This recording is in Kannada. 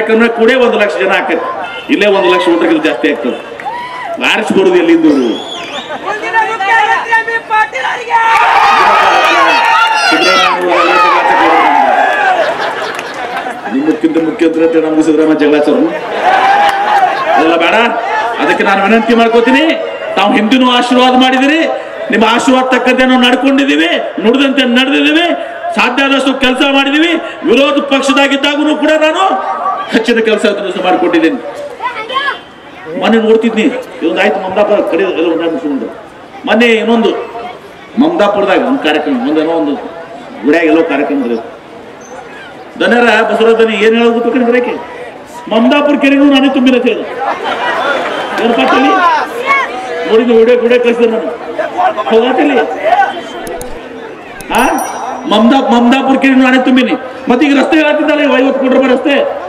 ಕಾರ್ಯಕ್ರಮ ಕೂಡೇ ಒಂದು ಲಕ್ಷ ಜನ ಹಾಕತ್ತೆ ಇಲ್ಲೇ ಒಂದು ಲಕ್ಷ ಊಟಕ್ಕಿಂತ ಜಾಸ್ತಿ ಆಗ್ತದೆ ಆರಿಸಿ ಬರುದು ಎಲ್ಲಿಂದ ಇವ್ರು? ಮುಂದಿನ ಮುಖ್ಯಮಂತ್ರಿ ಬಿ ಪಾಟೀಲ್ ಅವರಿಗೆ ಸಿದ್ದರಾಮಯ್ಯ ಅವರು ಎಲ್ಲ ಜಗಳ ಚಕ್ರ ನಿಮ್ಮಕ್ಕಿಂತ ಮುಖ್ಯಮಂತ್ರಿ ಅಂತ ನಮ್ಗೆ ಸಿದ್ದರಾಮಯ್ಯ ಜಗಳಾಚಾರ ಅದೆಲ್ಲ ಬೇಡ ಅದಕ್ಕೆ ನಾನು ವಿನಂತಿ ಮಾಡ್ಕೋತೀನಿ ತಾವು ಹಿಂದಿನೂ ಆಶೀರ್ವಾದ ಮಾಡಿದಿರಿ ನಿಮ್ಮ ಆಶೀರ್ವಾದ ತಕ್ಕಂತೆ ನಾವು ನಡ್ಕೊಂಡಿದ್ದೀವಿ ನುಡಿದಂತೆ ನಡೆದಿದ್ದೀವಿ ಸಾಧ್ಯ ಆದಷ್ಟು ಕೆಲಸ ಮಾಡಿದೀವಿ ವಿರೋಧ ಪಕ್ಷದಾಗಿದ್ದಾಗೂ ಕೂಡ ನಾನು ಹೆಚ್ಚಿನ ಕೆಲಸ ಮಾಡಿಕೊಟ್ಟಿದ್ದೀನಿ ಮೊನ್ನೆ ನೋಡ್ತಿದ್ನಿ ಇದೊಂದು ಆಯ್ತು ಮಮದಾಪುರ ಕಡೆ ಎಲ್ಲ ಒಂದಾಗಿ ಮುಗಿಸ್ಕೊಂಡು ಮೊನ್ನೆ ಇನ್ನೊಂದು ಮಮದಾಪುರದಾಗ ಒಂದು ಕಾರ್ಯಕ್ರಮ ಒಂದೇನೋ ಒಂದು ಗುಡಿಯಾಗ ಎಲ್ಲೋ ಕಾರ್ಯಕ್ರಮ ಇರೋದು ದನರ ಬಸವರಾಜನಿ ಏನ್ ಹೇಳೋದು ಗೊತ್ತು ಬರಕ್ಕೆ ಮಮದಾಪುರ ಕೆರೆಗೂ ನಾನೇ ತುಂಬಿನ ಹೇಳಿ ಏನು ಪಾಟಲ್ಲಿ ನೋಡಿದ ವಿಡಿಯೋ ವಿಡಿಯೋ ಕಳಿಸಿದೆ ನಾನು ಹೋಗತ್ತಿಲ್ಲಿ ಆ ಮಮದಾ ಮಮದಾಪುರ ಕೆರೆ ನಾನೇ ತುಂಬಿನಿ ಮತ್ತೆ ಈಗ ರಸ್ತೆ ಹೇಳ್ತಿದ್ದಲ್ಲ ಐವತ್ತು ಕೋಟಿ ರೂಪಾಯಿ ರಸ್ತೆ